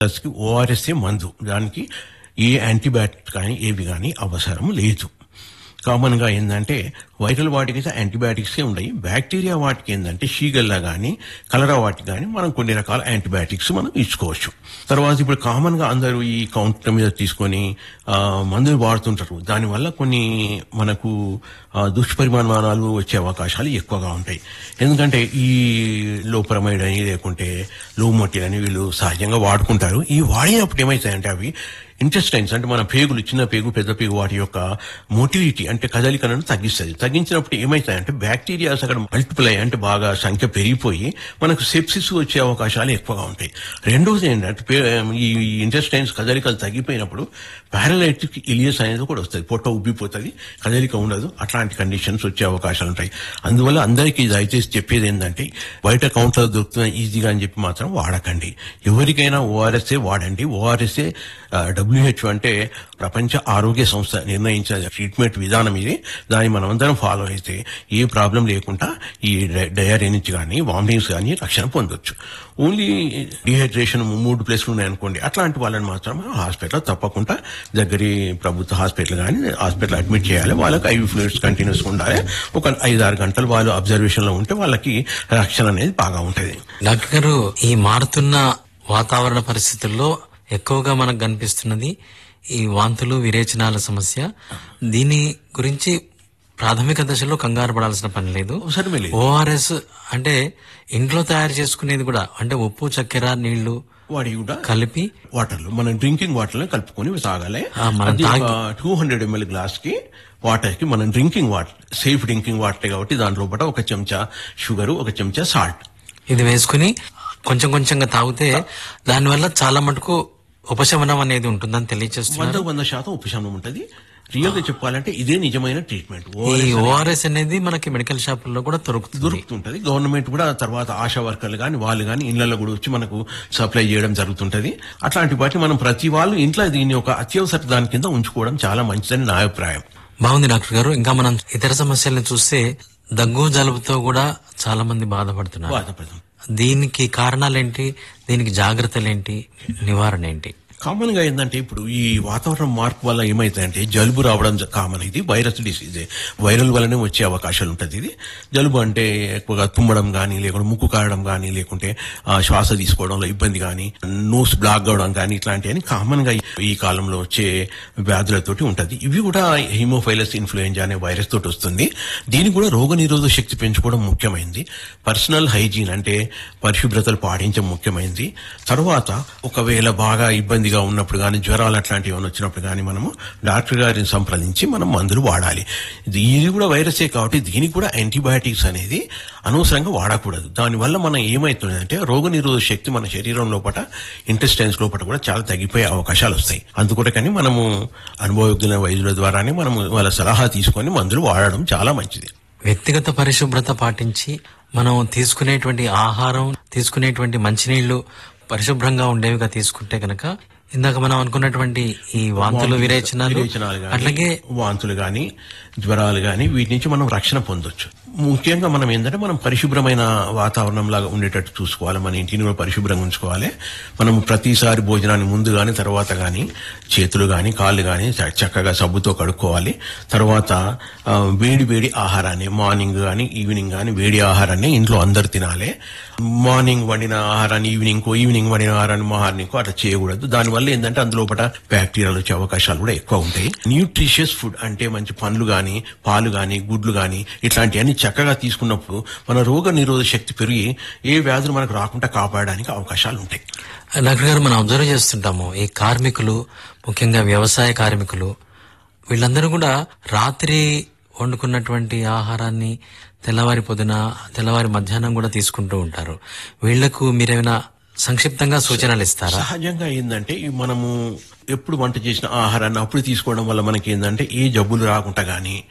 కి ఓఆర్ఎస్ఏ మందు దానికి ఏ యాంటీబయాటిక్ కానీ ఏవి కానీ అవసరం లేదు కామన్ గా ఏంటంటే వైరల్ వాటికి అయితే యాంటీబయాటిక్స్ ఉన్నాయి బ్యాక్టీరియా వాటికి ఏంటంటే షీగల్లా కానీ కలరా వాటికి కానీ మనం కొన్ని రకాల యాంటీబయాటిక్స్ మనం ఇచ్చుకోవచ్చు తర్వాత ఇప్పుడు కామన్ గా అందరూ ఈ కౌంటర్ మీద తీసుకొని ఆ, మందులు వాడుతుంటారు దానివల్ల కొన్ని మనకు ఆ, దుష్పరిమాణాలు వచ్చే అవకాశాలు ఎక్కువగా ఉంటాయి ఎందుకంటే ఈ లోపరమైడ్ అని లేకుంటే లోమోటిల్ అని వీళ్ళు సహజంగా వాడుకుంటారు ఈ వాడినప్పుడు ఏమవుతాయంటే అవి ఇంటెస్టైన్స్ అంటే మన పేగులు చిన్న పేగు పెద్ద పేగు వాటి యొక్క మోటిలిటీ అంటే కదలికలను తగ్గిస్తుంది తగ్గించినప్పుడు ఏమవుతాయంటే బ్యాక్టీరియాస్ అక్కడ మల్టిపుల్ అయ్యి అంటే బాగా సంఖ్య పెరిగిపోయి మనకు సెప్సిస్ వచ్చే అవకాశాలు ఎక్కువగా ఉంటాయి రెండోది ఏంటంటే పే- ఈ ఇంటెస్టైన్స్ కదలికలు తగ్గిపోయినప్పుడు పారాలైటిక్ ఇలియస్ అనేది కూడా వస్తుంది పొట్ట ఉబ్బిపోతుంది కదలిక ఉండదు అట్లాంటి కండిషన్స్ వచ్చే అవకాశాలు ఉంటాయి అందువల్ల అందరికీ దయచేసి చెప్పేది ఏంటంటే బయట కౌంటర్ దొరుకుతున్న ఈజీగా అని చెప్పి మాత్రం వాడకండి ఎవరికైనా ఓఆర్ఎస్ఏ వాడండి ఓఆర్ఎస్ఏ డబ్ల్యూహెచ్ఓ అంటే ప్రపంచ ఆరోగ్య సంస్థ నిర్ణయించిన ట్రీట్మెంట్ విధానం ఇది దాన్ని మనం అందరం ఫాలో అయితే ఏ ప్రాబ్లం లేకుండా ఈ డయరీ నుంచి కానీ వామిటింగ్స్ కానీ రక్షణ పొందొచ్చు ఓన్లీ డిహైడ్రేషన్ మూడు ప్లేస్లు ఉన్నాయనుకోండి అట్లాంటి వాళ్ళని మాత్రం హాస్పిటల్ తప్పకుండా దగ్గరి ప్రభుత్వ హాస్పిటల్ కానీ హాస్పిటల్ అడ్మిట్ చేయాలి వాళ్ళకి ఐవి ఫ్లూయిడ్స్ కంటిన్యూస్ ఉండాలి ఒక ఐదు ఆరు గంటలు వాళ్ళు అబ్జర్వేషన్ లో ఉంటే వాళ్ళకి రక్షణ అనేది బాగా ఉంటుంది డాక్టర్ గారు ఈ మారుతున్న వాతావరణ పరిస్థితుల్లో ఎక్కువగా మనకు కనిపిస్తున్నది ఈ వాంతులు విరేచనాల సమస్య దీని గురించి ప్రాథమిక దశలో కంగారు పడాల్సిన పని లేదు అవసరమే లేదు ఓఆర్ఎస్ అంటే ఇంట్లో తయారు చేసుకునేది కూడా అంటే ఉప్పు చక్కెర నీళ్లు వాడి కూడా కలిపి వాటర్ లో మనం డ్రింకింగ్ వాటర్ లో కలుపుకొని తాగాలి ఆ, మనం అది తాగి- టూ హండ్రెడ్ ఎంఎల్ గ్లాస్ కి వాటర్ కి మనం drinking water safe drinking water కాబట్టి దాంట్లో పాటు ఒక చెంచా షుగర్ ఒక చెంచా సాల్ట్ ఇది వేసుకుని కొంచెం కొంచెంగా తాగితే దానివల్ల చాలా మటుకు ఉపశమనం అనేది ఉంటుందని తెలియజేస్తున్నారు వంద వంద శాతం ఉపశమనం ఉంటుంది రియల్ గా చెప్పాలంటే ఇదే నిజమైన ట్రీట్మెంట్ ఈ ఓఆర్ఎస్ అనేది మనకి మెడికల్ షాపుల్లో కూడా దొరుకుతుంది దొరుకుతుంటది గవర్నమెంట్ కూడా తర్వాత ఆశా వర్కర్లు కానీ వాళ్ళు కానీ ఇళ్లలో కూడా వచ్చి మనకు సప్లై చేయడం జరుగుతుంటది అట్లాంటి వాటిని మనం ప్రతి వాళ్ళు ఇంట్లో దీన్ని ఒక అత్యవసర దాని కింద ఉంచుకోవడం చాలా మంచిదని నా అభిప్రాయం బాగుంది డాక్టర్ గారు ఇంకా మనం ఇతర సమస్యలను చూస్తే దగ్గు జలుబుతో కూడా చాలా మంది బాధపడుతున్నారు బాధపడతాం దీనికి కారణాలేంటి దీనికి జాగ్రత్తలేంటి నివారణ ఏంటి కామన్ గా ఏంటంటే ఇప్పుడు ఈ వాతావరణ మార్పు వల్ల ఏమైతుందంటే జలుబు రావడం కామన్ ఇది వైరస్ డిసీజే వైరల్ వల్లనే వచ్చే అవకాశాలు ఉంటుంది ఇది జలుబు అంటే ఎక్కువగా తుమ్మడం కానీ లేకుంటే ముక్కు కారడం కానీ లేకుంటే ఆ, శ్వాస తీసుకోవడంలో ఇబ్బంది కానీ నోస్ బ్లాక్ అవడం కానీ ఇట్లాంటివన్నీ కామన్ గా ఈ- ఈ కాలంలో వచ్చే వ్యాధులతోటి ఉంటది ఇవి కూడా హిమోఫైలస్ ఇన్ఫ్లుయెంజా అనే వైరస్ తోటి వస్తుంది దీనికి కూడా రోగ నిరోధక శక్తి పెంచుకోవడం ముఖ్యమైనది పర్సనల్ హైజీన్ అంటే పరిశుభ్రతలు పాటించడం ముఖ్యమైనది తర్వాత ఒకవేళ బాగా ఇబ్బందిగా ఉన్నప్పుడు కానీ జ్వరాలు అట్లాంటివి ఏమైనా వచ్చినప్పుడు కానీ మనము డాక్టర్ గారిని సంప్రదించి మనం మందులు వాడాలి ఇది ఇది కూడా వైరసే కాబట్టి దీనికి కూడా యాంటీబయాటిక్స్ అనేది అనవసరంగా వాడకూడదు దానివల్ల మనం ఏమవుతుందంటే రోగ నిరోధక శక్తి మన శరీరం లోపల ఇంటెస్టైన్స్ లోపల కూడా చాలా తగ్గిపోయే అవకాశాలు వస్తాయి అందుకొరకని మనము అనుభవజ్ఞుల వైద్యుల ద్వారానే మనము వాళ్ళ సలహా తీసుకొని మందులు వాడడం చాలా మంచిది వ్యక్తిగత పరిశుభ్రత పాటించి మనం తీసుకునేటువంటి ఆహారం తీసుకునేటువంటి మంచినీళ్లు పరిశుభ్రంగా ఉండేవిగా తీసుకుంటే గనక ఇందాక మనం అనుకున్నటువంటి ఈ వాంతులు విరేచనాలు విరేచనాలు గాని, అట్లాగే వాంతులు గాని జ్వరాలు గాని వీటి నుంచి మనం రక్షణ పొందొచ్చు ముఖ్యంగా మనం ఏంటంటే మనం పరిశుభ్రమైన వాతావరణం లాగా ఉండేటట్టు చూసుకోవాలి మన ఇంటిని కూడా పరిశుభ్రంగా ఉంచుకోవాలి మనం ప్రతిసారి భోజనాన్ని ముందు గాని తర్వాత గాని చేతులు గాని కాళ్ళు గాని చ- చక్కగా సబ్బుతో కడుక్కోవాలి తర్వాత ఆ, వేడి వేడి ఆహారాన్ని మార్నింగ్ గాని ఈవినింగ్ గాని వేడి ఆహారాన్ని ఇంట్లో అందరు తినాలి మార్నింగ్ వండిన ఆహారాన్ని ఈవినింగ్ ఈవినింగ్ వండిన ఆహారాన్ని మార్నింగ్ అట్లా చేయకూడదు దానివల్ల ఏంటంటే అందులో బ్యాక్టీరియాలు వచ్చే అవకాశాలు కూడా ఎక్కువ ఉంటాయి న్యూట్రిషియస్ ఫుడ్ అంటే మంచి పండ్లు గాని పాలు గాని గుడ్లు గాని ఇట్లాంటివన్నీ చక్కగా తీసుకున్నప్పుడు మన రోగ నిరోధక శక్తి పెరిగి ఏ వ్యాధులు మనకు రాకుండా కాపాడడానికి అవకాశాలు ఉంటాయి డాక్టర్ గారు మనం అబ్జర్వ్ చేస్తుంటాము ఈ కార్మికులు ముఖ్యంగా వ్యవసాయ కార్మికులు వీళ్ళందరూ కూడా రాత్రి వండుకున్నటువంటి ఆహారాన్ని తెల్లవారి పొద్దున తెల్లవారి మధ్యాహ్నం కూడా తీసుకుంటూ ఉంటారు వీళ్లకు మీరేమైనా సంక్షిప్తంగా సూచనలు ఇస్తారా సహజంగా ఏంటంటే ఈ మనము ఎప్పుడు వంట చేసిన ఆహారాన్ని అప్పుడు తీసుకోవడం వల్ల మనకి ఏంటంటే ఏ జబ్బులు రాకుండా గానీ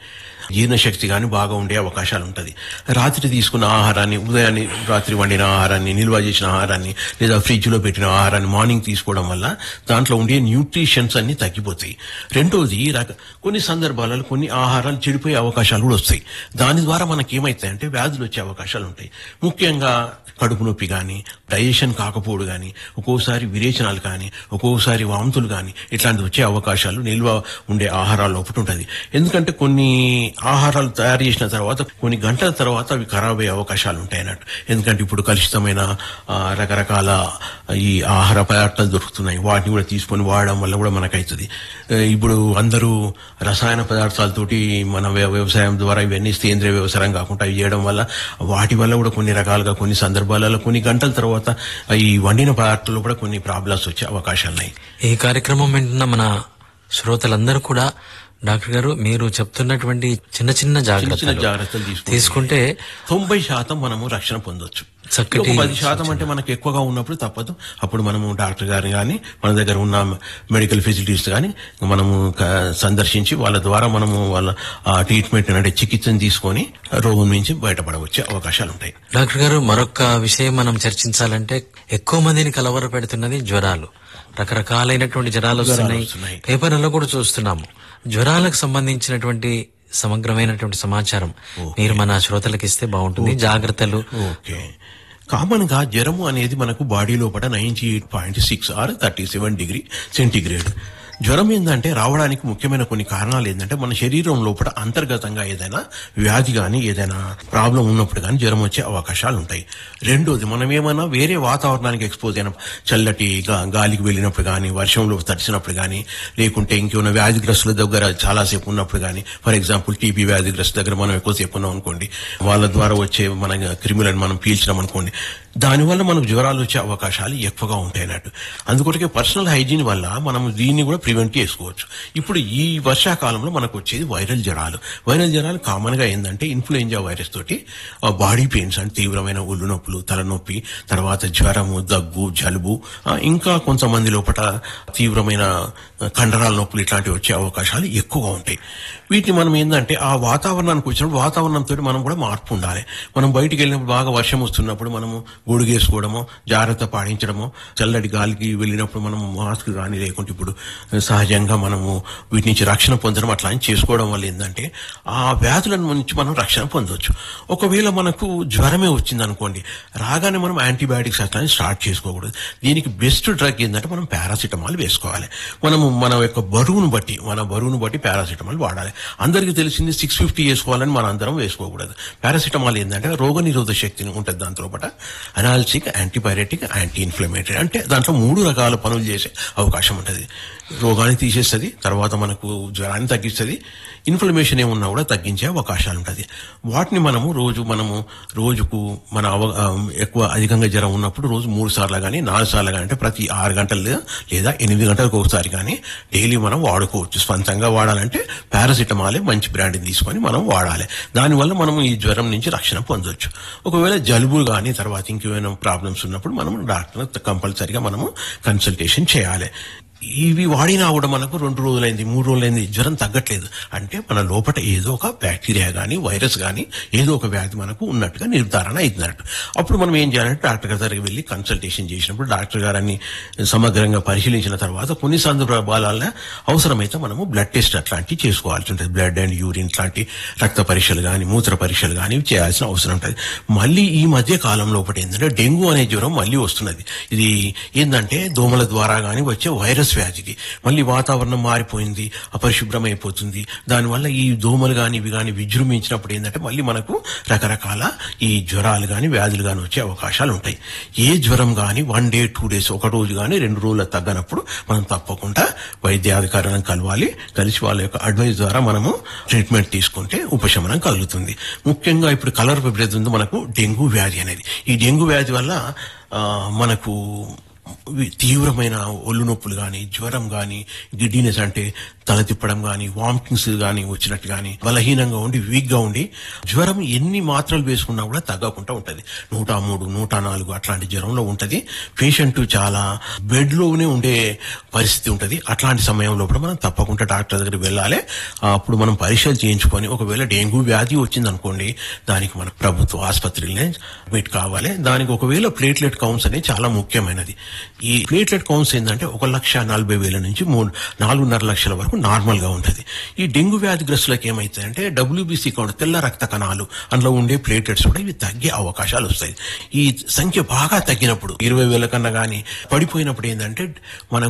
జీర్ణశక్తి కానీ బాగా ఉండే అవకాశాలు ఉంటుంది రాత్రి తీసుకున్న ఆహారాన్ని ఉదయాన్నే రాత్రి వండిన ఆహారాన్ని నిల్వ చేసిన ఆహారాన్ని లేదా ఫ్రిడ్జ్ లో పెట్టిన ఆహారాన్ని మార్నింగ్ తీసుకోవడం వల్ల దాంట్లో ఉండే న్యూట్రిషన్స్ అన్ని తగ్గిపోతాయి రెండోది రక కొన్ని సందర్భాలలో కొన్ని ఆహారాలు చెడిపోయే అవకాశాలు కూడా వస్తాయి దాని ద్వారా మనకి ఏమైతాయంటే వ్యాధులు వచ్చే అవకాశాలు ఉంటాయి ముఖ్యంగా కడుపు నొప్పి కానీ డైజెషన్ కాకపోవడం కానీ ఒక్కోసారి విరేచనాలు కానీ ఒక్కోసారి వాంతులు కానీ ఇట్లాంటివి వచ్చే అవకాశాలు నిల్వ ఉండే ఆహారాల్లో ఒకటి ఉంటుంది ఎందుకంటే కొన్ని ఆహారాలు తయారు చేసిన తర్వాత కొన్ని గంటల తర్వాత అవి ఖరాబ్ అయ్యే అవకాశాలు ఉంటాయి అన్నట్టు ఎందుకంటే ఇప్పుడు కలుషితమైన ఆ, రకరకాల ఈ ఆహార పదార్థాలు దొరుకుతున్నాయి వాటిని కూడా తీసుకొని వాడడం వల్ల కూడా మనకైతుంది ఆ, ఇప్పుడు అందరూ రసాయన పదార్థాలతోటి మన వ్య- వ్యవసాయం ద్వారా ఇవన్నీ సేంద్రియ వ్యవసాయం కాకుండా ఇవి చేయడం వల్ల వాటి వల్ల కూడా కొన్ని రకాలుగా కొన్ని సందర్భాలలో కొన్ని గంటల తర్వాత ఈ వండిన పదార్థాల్లో కూడా కొన్ని ప్రాబ్లమ్స్ వచ్చే అవకాశాలు ఉన్నాయి ఈ కార్యక్రమం వింటున్న మన శ్రోతలందరూ కూడా డాక్టర్ గారు మీరు చెప్తున్నటువంటి చిన్న చిన్న చిన్న చిన్న జాగ్రత్తలు జాగ్రత్తలు తీసుకుంటే తీసుకుంటే తొంభై శాతం మనము రక్షణ పొందొచ్చు చక్కటి ఒక పది శాతం అంటే మనకు ఎక్కువగా ఉన్నప్పుడు తప్పదు అప్పుడు మనము డాక్టర్ గారిని కానీ మన దగ్గర ఉన్న మెడికల్ ఫెసిలిటీస్ కానీ మనము క- సందర్శించి వాళ్ళ ద్వారా మనము వాళ్ళ ఆ ట్రీట్మెంట్ అంటే చికిత్సను తీసుకొని రోగం నుంచి బయటపడవచ్చే అవకాశాలు ఉంటాయి డాక్టర్ గారు మరొక విషయం మనం చర్చించాలంటే ఎక్కువ మందిని కలవర పెడుతున్నది జ్వరాలు రకరకాలైనటువంటి జ్వరాలు వస్తున్నాయి వస్తున్నాయి. పేపర్లలో కూడా చూస్తున్నాము జ్వరాలకు సంబంధించినటువంటి సమగ్రమైనటువంటి సమాచారం మీరు మన శ్రోతలకు ఇస్తే బాగుంటుంది జాగ్రత్తలు ఓకే కామన్ గా జ్వరము అనేది మనకు బాడీ లోపల ninety eight point six or thirty seven degree centigrade జ్వరం ఏంటంటే రావడానికి ముఖ్యమైన కొన్ని కారణాలు ఏంటంటే మన శరీరం లోపల అంతర్గతంగా ఏదైనా వ్యాధి కానీ ఏదైనా ప్రాబ్లం ఉన్నప్పుడు కానీ జ్వరం వచ్చే అవకాశాలు ఉంటాయి రెండోది మనం ఏమైనా వేరే వాతావరణానికి ఎక్స్పోజ్ అయిన చల్లటి గా- గాలికి వెళ్ళినప్పుడు కానీ వర్షంలో తడిచినప్పుడు కానీ లేకుంటే ఇంకేమైనా వ్యాధిగ్రస్తుల దగ్గర చాలాసేపు ఉన్నప్పుడు కానీ ఫర్ ఎగ్జాంపుల్ టీబీ వ్యాధిగ్రస్తుల దగ్గర మనం ఎక్కువసేపు ఉన్నాం అనుకోండి వాళ్ళ ద్వారా వచ్చే మన క్రిములను మనం పీల్చడం అనుకోండి దానివల్ల మనకు జ్వరాలు వచ్చే అవకాశాలు ఎక్కువగా ఉంటాయి అన్నట్టు అందుకొరకే పర్సనల్ హైజీన్ వల్ల మనం దీన్ని కూడా ప్రివెంట్ చేసుకోవచ్చు ఇప్పుడు ఈ వర్షాకాలంలో మనకు వచ్చేది వైరల్ జ్వరాలు వైరల్ జ్వరాలు కామన్ గా ఏంటంటే ఇన్ఫ్లుయెంజా వైరస్ తోటి బాడీ పెయిన్స్ అంటే తీవ్రమైన ఒళ్ళు నొప్పులు తలనొప్పి తర్వాత జ్వరము దగ్గు జలుబు ఆ, ఇంకా కొంతమంది లోపల తీవ్రమైన కండరాల నొప్పులు ఇట్లాంటివి వచ్చే అవకాశాలు ఎక్కువగా ఉంటాయి వీటిని మనం ఏంటంటే ఆ వాతావరణానికి వచ్చినప్పుడు వాతావరణంతో మనం కూడా మార్పు ఉండాలి మనం బయటికి వెళ్ళినప్పుడు బాగా వర్షం వస్తున్నప్పుడు మనము గొడుగేసుకోవడమో జాగ్రత్త పాటించడమో చల్లటి గాలికి వెళ్ళినప్పుడు మనం మాస్క్ కానీ లేకుంటే ఇప్పుడు సహజంగా మనము వీటి నుంచి రక్షణ పొందడం అట్లా అని చేసుకోవడం వల్ల ఏంటంటే ఆ వ్యాధుల నుంచి మనం రక్షణ పొందొచ్చు ఒకవేళ మనకు జ్వరమే వచ్చింది అనుకోండి రాగానే మనం యాంటీబయాటిక్స్ అట్లా అని స్టార్ట్ చేసుకోకూడదు దీనికి బెస్ట్ డ్రగ్ ఏంటంటే మనం పారాసిటమాల్ వేసుకోవాలి మనము మన యొక్క బరువును బట్టి మన బరువును బట్టి పారాసిటమాల్ వాడాలి అందరికీ తెలిసింది సిక్స్ ఫిఫ్టీ వేసుకోవాలని మన అందరం వేసుకోకూడదు పారాసిటమాల్ ఏంటంటే రోగ నిరోధక శక్తిని ఉంటుంది దాంతో పాటు అనాల్సిక్ యాంటీబయాటిక్ యాంటీ ఇన్ఫ్లమేటరీ అంటే దాంట్లో మూడు రకాల పనులు చేసే అవకాశం ఉంటుంది రోగాన్ని తీసేస్తుంది తర్వాత మనకు జ్వరాన్ని తగ్గిస్తుంది ఇన్ఫ్లమేషన్ ఏమున్నా కూడా తగ్గించే అవకాశాలు ఉంటుంది వాటిని మనము రోజు మనము రోజుకు మన అవ ఆ, ఎక్కువ అధికంగా జ్వరం ఉన్నప్పుడు రోజు మూడు సార్లు కానీ నాలుగు సార్లు కానీ అంటే ప్రతి ఆరు గంటలు లేదా- లేదా ఎనిమిది గంటలకు ఒకసారి కానీ డైలీ మనం వాడుకోవచ్చు స్వంతంగా వాడాలంటే పారాసిటమాలే మంచి బ్రాండ్ తీసుకొని మనం వాడాలి దానివల్ల మనం ఈ జ్వరం నుంచి రక్షణ పొందొచ్చు ఒకవేళ జలుబు కానీ తర్వాత ఇంకేమైనా ప్రాబ్లమ్స్ ఉన్నప్పుడు మనం డాక్టర్ కంపల్సరిగా మనము కన్సల్టేషన్ చేయాలి ఇవి వాడినా కూడా మనకు రెండు రోజులైంది మూడు రోజులైంది జ్వరం తగ్గట్లేదు అంటే మన లోపల ఏదో ఒక బ్యాక్టీరియా కానీ వైరస్ కానీ ఏదో ఒక వ్యాధి మనకు ఉన్నట్టుగా నిర్ధారణ అవుతున్నట్టు అప్పుడు మనం ఏం చేయాలంటే డాక్టర్ గారి దగ్గరికి వెళ్ళి కన్సల్టేషన్ చేసినప్పుడు డాక్టర్ గారిని సమగ్రంగా పరిశీలించిన తర్వాత కొన్ని సందర్భాలలో అవసరమైతే మనము బ్లడ్ టెస్ట్ అట్లాంటివి చేసుకోవాల్సి ఉంటుంది బ్లడ్ అండ్ యూరిన్ లాంటి రక్త పరీక్షలు కానీ మూత్ర పరీక్షలు కానీ చేయాల్సిన అవసరం ఉంటుంది మళ్ళీ ఈ మధ్య కాలంలో ఒకటి ఏంటంటే డెంగ్యూ అనే జ్వరం మళ్ళీ వస్తున్నది ఇది ఏంటంటే దోమల ద్వారా కానీ వచ్చే వైరస్ వ్యాధికి మళ్ళీ వాతావరణం మారిపోయింది అపరిశుభ్రమైపోతుంది దానివల్ల ఈ దోమలు కానీ ఇవి కానీ విజృంభించినప్పుడు ఏంటంటే మళ్ళీ మనకు రకరకాల ఈ జ్వరాలు కానీ వ్యాధులు కానీ వచ్చే అవకాశాలు ఉంటాయి ఏ జ్వరం కానీ వన్ డే టూ డేస్ ఒక రోజు కానీ రెండు రోజులు తగ్గనప్పుడు మనం తప్పకుండా వైద్యాధికారులను కలవాలి కలిసి వాళ్ళ యొక్క అడ్వైస్ ద్వారా మనము ట్రీట్మెంట్ తీసుకుంటే ఉపశమనం కలుగుతుంది ముఖ్యంగా ఇప్పుడు కలర్ విపరీతం ఉంది మనకు డెంగ్యూ వ్యాధి అనేది ఈ డెంగ్యూ వ్యాధి వల్ల ఆ, మనకు వి- తీవ్రమైన ఒళ్ళు నొప్పులు కానీ జ్వరం కానీ గిడ్డినెస్ అంటే తల తిప్పడం కానీ వామిటింగ్స్ కానీ వచ్చినట్టు కానీ బలహీనంగా ఉండి వీక్ గా ఉండి జ్వరం ఎన్ని మాత్రలు వేసుకున్నా కూడా తగ్గకుండా ఉంటది నూట మూడు నూట నాలుగు అట్లాంటి జ్వరంలో ఉంటది పేషెంట్ చాలా బెడ్ లోనే ఉండే పరిస్థితి ఉంటది అట్లాంటి సమయంలో కూడా మనం తప్పకుండా డాక్టర్ దగ్గరికి వెళ్ళాలి ఆ, అప్పుడు మనం పరీక్షలు చేయించుకొని ఒకవేళ డెంగ్యూ వ్యాధి వచ్చింది అనుకోండి దానికి మన ప్రభుత్వ ఆసుపత్రిలోనే అడ్మిట్ కావాలి దానికి ఒకవేళ ప్లేట్లెట్ కౌంట్స్ అనేది చాలా ముఖ్యమైనది ఈ ప్లేట్లెట్ కౌంట్స్ ఏంటంటే ఒక లక్ష నలభై వేల నుంచి మూడు నాలుగున్నర లక్షల వరకు నార్మల్ గా ఉంటుంది ఈ డెంగ్యూ వ్యాధిగ్రస్తులకు ఏమైతుందంటే డబ్ల్యూబీసీ కౌంట్ తెల్ల రక్త కణాలు అందులో ఉండే ప్లేటెట్స్ కూడా ఇవి తగ్గే అవకాశాలు వస్తాయి ఈ సంఖ్య బాగా తగ్గినప్పుడు ఇరవై వేల కన్నా కానీ పడిపోయినప్పుడు ఏంటంటే మన